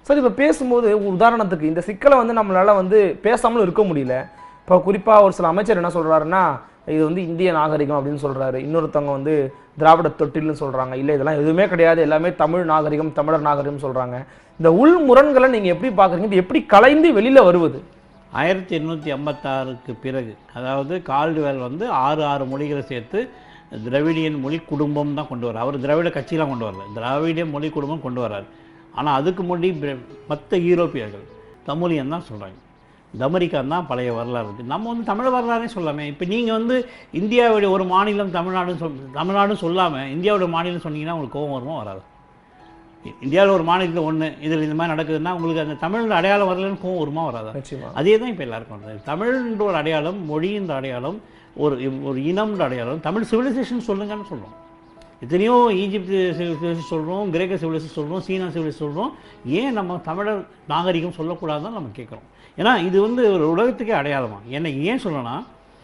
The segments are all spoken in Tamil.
சரி இப்போ பேசும்போது ஒரு உதாரணத்துக்கு இந்த சிக்கலை வந்து நம்மளால வந்து பேசாமலும் இருக்க முடியல இப்போ குறிப்பாக ஒரு சில அமைச்சர் என்ன சொல்றாருன்னா இது வந்து இந்திய நாகரிகம் அப்படின்னு சொல்றாரு இன்னொருத்தவங்க வந்து திராவிட தொட்டில்னு சொல்றாங்க இல்லை இதெல்லாம் எதுவுமே கிடையாது எல்லாமே தமிழ் நாகரிகம் தமிழர் நாகரிகம் சொல்றாங்க இந்த உள் முரண்களை நீங்க எப்படி பார்க்குறீங்க இது எப்படி கலைந்து வெளியில வருவது ஆயிரத்தி எண்ணூற்றி ஐம்பத்தாறுக்கு பிறகு அதாவது கால்டுவெல் வந்து ஆறு ஆறு மொழிகளை சேர்த்து திராவிடியன் மொழி குடும்பம் தான் கொண்டு வர்றார் அவர் திராவிட கட்சியெலாம் கொண்டு வரல திராவிட மொழி குடும்பம் கொண்டு வர்றார் ஆனால் அதுக்கு முன்னாடி பிர- மற்ற யூரோப்பியர்கள் தமிழியன் தான் சொல்கிறாங்க தமரிக்கான் தான் பழைய வரலாறு இருக்குது நம்ம வந்து தமிழ் வரலாறே சொல்லாமே இப்போ நீங்கள் வந்து இந்தியாவுடைய ஒரு மாநிலம் தமிழ்நாடுன்னு சொல் தமிழ்நாடுன்னு சொல்லாமல் இந்தியாவோட மாநிலம் சொன்னீங்கன்னா உங்களுக்கு கோபம் வருமா வராது இந்தியாவில் ஒரு மாநிலத்தில் ஒன்று இதில் இந்த மாதிரி நடக்குதுன்னா உங்களுக்கு அந்த தமிழ் அடையாளம் வரலன்னு கோவம் வருமா வராதா நிச்சயமா அதே தான் இப்போ எல்லாருக்கும் வருது தமிழ்ன்ற ஒரு அடையாளம் மொழின்ற அடையாளம் ஒரு ஒரு இனம்ன்ற அடையாளம் தமிழ் சிவிலைசேஷன் சொல்லுங்கன்னு சொல்கிறோம் எத்தனையோ ஈஜிப்து சிவிலைசேஷன் சொல்கிறோம் கிரேக்க சிவிலைசேஷன் சொல்கிறோம் சீனா சிவிலைசேஷன் சொல்கிறோம் ஏன் நம்ம தமிழர் நாகரிகம் சொல்லக்கூடாதுன்னு நம்ம கேட்குறோம் ஏன்னா இது வந்து ஒரு உலகத்துக்கே அடையாளமா என்ன ஏன் சொல்லணும்னா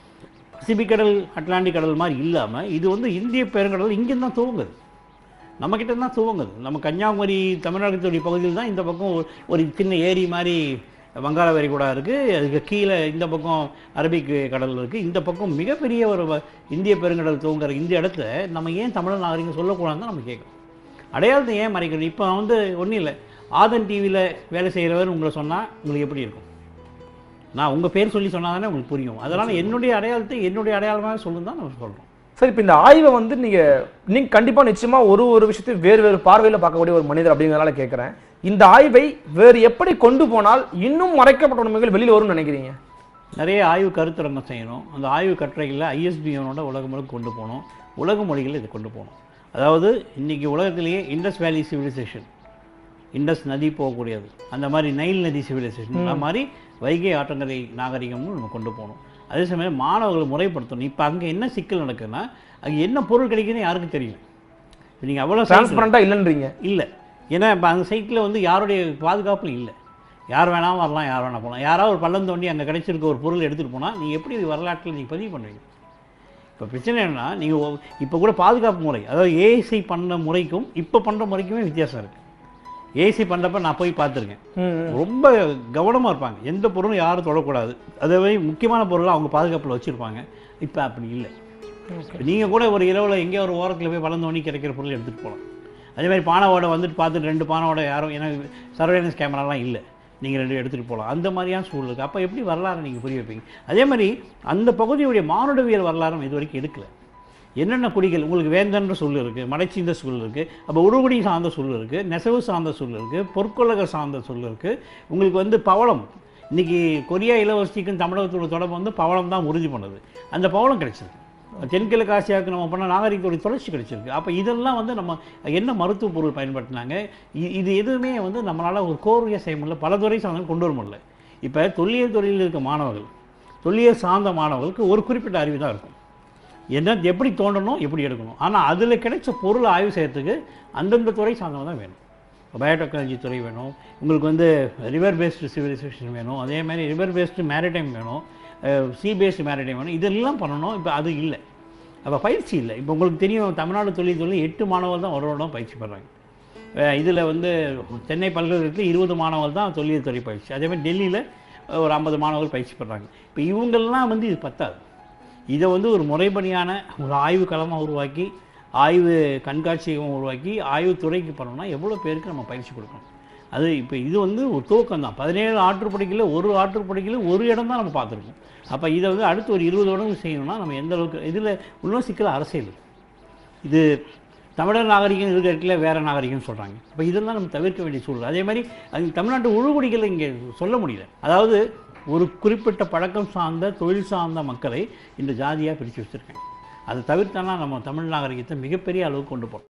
பசிபிக் கடல் அட்லாண்டிக் கடல் மாதிரி இல்லாமல் இது வந்து இந்திய பெருங்கடல் இங்கேருந்து தான் துவங்குது நம்மக்கிட்ட தான் துவங்குது நம்ம கன்னியாகுமரி தமிழகத்துடைய பகுதியில் தான் இந்த பக்கம் ஒரு- ஒரு சின்ன ஏரி மாதிரி வங்காள விரிகுடா இருக்குது அதுக்கு கீழே இந்த பக்கம் அரபிக் கடல் இருக்குது இந்த பக்கம் மிகப்பெரிய ஒரு வ- இந்திய பெருங்கடல் துவங்குற இந்த இடத்த நம்ம ஏன் தமிழ் நாகரிகம் சொல்லக்கூடாதுன்னு தான் நம்ம கேட்குறோம் அடையாளத்தை ஏன் மறைக்கணும் இப்போ வந்து ஒன்றும் இல்லை ஆதன் டிவியில் வேலை செய்கிறவர் உங்களை சொன்னால் உங்களுக்கு எப்படி இருக்கும் நான் உங்கள் பேர் சொல்லி சொன்னால் தானே உங்களுக்கு புரியும் அதனால் என்னுடைய அடையாளத்தை என்னுடைய அடையாளமாக சொல்லு தான் நம்ம சொல்கிறோம் சரி இப்போ இந்த ஆய்வை வந்து நீங்க நீங்க கண்டிப்பா நிச்சயமா ஒரு ஒரு விஷயத்தையும் வேறு வேறு பார்வையில பார்க்கக்கூடிய ஒரு மனிதர் அப்படிங்கிறதால கேட்குறேன் இந்த ஆய்வை வேறு எப்படி கொண்டு போனால் இன்னும் மறைக்கப்பட்ட உண்மைகள் வெளியில் வரும்னு நினைக்கிறீங்க நிறைய ஆய்வு கருத்தரங்கம் செய்யணும் அந்த ஆய்வு கட்டுரைகளில் ஐஎஸ்பிஎனோட உலகம் முழுக்க கொண்டு போகணும் உலக மொழிகளில் இதை கொண்டு போகணும் அதாவது இன்றைக்கி உலகத்திலேயே இண்டஸ் வேலி சிவிலைசேஷன் இண்டஸ் நதி போகக்கூடியது அந்த மாதிரி நைல் நதி சிவிலைசேஷன் அந்த மாதிரி வைகை ஆற்றங்கரை நாகரிகமும் நம்ம கொண்டு போகணும் அதே சமயம் மாணவர்களை முறைப்படுத்தணும் இப்போ அங்கே என்ன சிக்கல் நடக்குதுன்னா அங்கே என்ன பொருள் கிடைக்குதுன்னு யாருக்கும் தெரியல இப்போ நீங்கள் அவ்வளோ டிரான்ஸ்பரண்டா இல்லைன்றீங்க இல்லை ஏன்னா இப்போ அந்த சைட்டில் வந்து யாருடைய பாதுகாப்பும் இல்லை யார் வேணாலும் வரலாம் யார் வேணால் போகலாம் யாராவது ஒரு பள்ளம் தோண்டி அங்கே கிடைச்சிருக்க ஒரு பொருள் எடுத்துகிட்டு போனால் நீங்கள் எப்படி இது வரலாற்றில் நீங்கள் பதிவு பண்ணுவீங்க இப்போ பிரச்சனை என்னன்னா நீங்கள் இப்போ கூட பாதுகாப்பு முறை அதாவது ஏசி பண்ண முறைக்கும் இப்போ பண்ணுற முறைக்குமே வித்தியாசம் இருக்குது ஏசி பண்ணுறப்ப நான் போய் பார்த்துருக்கேன் ம், ம். ரொம்ப கவனமாக இருப்பாங்க எந்த பொருளும் யாரும் தொடக்கூடாது அதே மாதிரி முக்கியமான பொருளை அவங்க பாதுகாப்பில் வச்சுருப்பாங்க இப்போ அப்படி இல்லை நீங்கள் கூட ஒரு இரவில் எங்கேயோ ஒரு ஓரத்தில் போய் வளர்ந்து தோண்டி கிடைக்கிற பொருள் எடுத்துகிட்டு போகலாம் அதே மாதிரி பானாவோட வந்துட்டு பார்த்துட்டு ரெண்டு பானாவோட யாரும் ஏன்னா சர்வேலன்ஸ் கேமராலாம் இல்லை நீங்கள் ரெண்டு எடுத்துகிட்டு போகலாம் அந்த மாதிரியான சூழல் இருக்குது அப்போ எப்படி வரலாறு நீங்கள் புரிய வைப்பீங்க அதே மாதிரி அந்த பகுதியுடைய மானுடவியல் வரலாறும் இது வரைக்கும் எடுக்கல என்னென்ன குடிகள் உங்களுக்கு வேந்தன்ற சொல் இருக்குது மடைச்சீந்த சொல் இருக்குது அப்போ உருகுடி சார்ந்த சொல் இருக்குது நெசவு சார்ந்த சொல் இருக்குது பொற்கொள்ளகர் சார்ந்த சொல் இருக்குது உங்களுக்கு வந்து பவளம் இன்னைக்கு கொரியா இளவரசிக்கும் தமிழகத்தோட தொடர்பு வந்து பவளம் தான் உறுதி பண்ணுது அந்த பவளம் கிடைச்சிருக்கு தென்கிழக்கு ஆசியாவுக்கு நம்ம பண்ண நாகரிகத்துடைய தொடர்ச்சி கிடைச்சிருக்கு அப்போ இதெல்லாம் வந்து நம்ம என்ன மருத்துவ பொருள் பயன்படுத்தினாங்க இ- இது எதுவுமே வந்து நம்மளால் ஒரு கோர்வையாக செய்ய முடியல பல துறை சார்ந்த கொண்டு வர முடியல இப்போ தொல்லியல் துறையில் இருக்க மாணவர்கள் தொல்லியல் சார்ந்த மாணவர்களுக்கு ஒரு குறிப்பிட்ட அறிவு தான் இருக்கும் என்ன எப்படி தோண்டணும் எப்படி எடுக்கணும் ஆனால் அதில் கிடைச்ச பொருளை ஆய்வு செய்யறதுக்கு அந்தந்த துறை சார்ந்தவங்க தான் வேணும் பயோடெக்னாலஜி துறை வேணும் உங்களுக்கு வந்து ரிவர் பேஸ்டு சிவிலைசேஷன் வேணும் அதே மாதிரி ரிவர் பேஸ்டு மேரிடைம் வேணும் சி பேஸ்டு மேரிடைம் வேணும் இதெல்லாம் பண்ணணும் இப்போ அது இல்லை அப்போ பயிற்சி இல்லை இப்போ உங்களுக்கு தெரியும் தமிழ்நாடு தொழில் தொழில் எட்டு மாணவர்கள் தான் ஒரு வருடம் பயிற்சி பெறாங்க இதில் வந்து சென்னை பல்கலைக்கழகத்தில் இருபது மாணவர்கள் தான் தொழில் துறை பயிற்சி அதே மாதிரி டெல்லியில் ஒரு ஐம்பது மாணவர்கள் பயிற்சி பெறாங்க இப்போ இவங்கெல்லாம் வந்து இது பத்தாது இதை வந்து ஒரு முறைப்படியான ஒரு ஆய்வு களமாக உருவாக்கி ஆய்வு கண்காட்சியகம் உருவாக்கி ஆய்வு துறைக்கு பண்ணோம்னா எவ்வளோ பேருக்கு நம்ம பயிற்சி கொடுக்கணும் அது இப்போ இது வந்து ஒரு துவக்கம் தான் பதினேழு ஆற்றுப்படுக்கையில் ஒரு ஆற்றுப்படுக்கையில் ஒரு இடம் தான் நம்ம பார்த்துருக்கோம் அப்போ இதை வந்து அடுத்து ஒரு இருபது வருடங்கள் செய்யணும்னா நம்ம எந்த அளவுக்கு இதில் இன்னும் சிக்கல் அரசியல் இது தமிழர் நாகரிகம் இருக்கிற இடத்துல வேறு நாகரிகம்னு சொல்கிறாங்க அப்போ இதெல்லாம் நம்ம தவிர்க்க வேண்டிய சூழல் அதே மாதிரி அது தமிழ்நாட்டு உழுகுடிகளை இங்கே சொல்ல முடியல அதாவது ஒரு குறிப்பிட்ட பழக்கம் சார்ந்த தொழில் சார்ந்த மக்களை இந்த ஜாதியாக பிரித்து வச்சுருக்காங்க அதை தவிர்த்தனா நம்ம தமிழ் நாகரிகத்தை மிகப்பெரிய அளவுக்கு கொண்டு போகிறோம்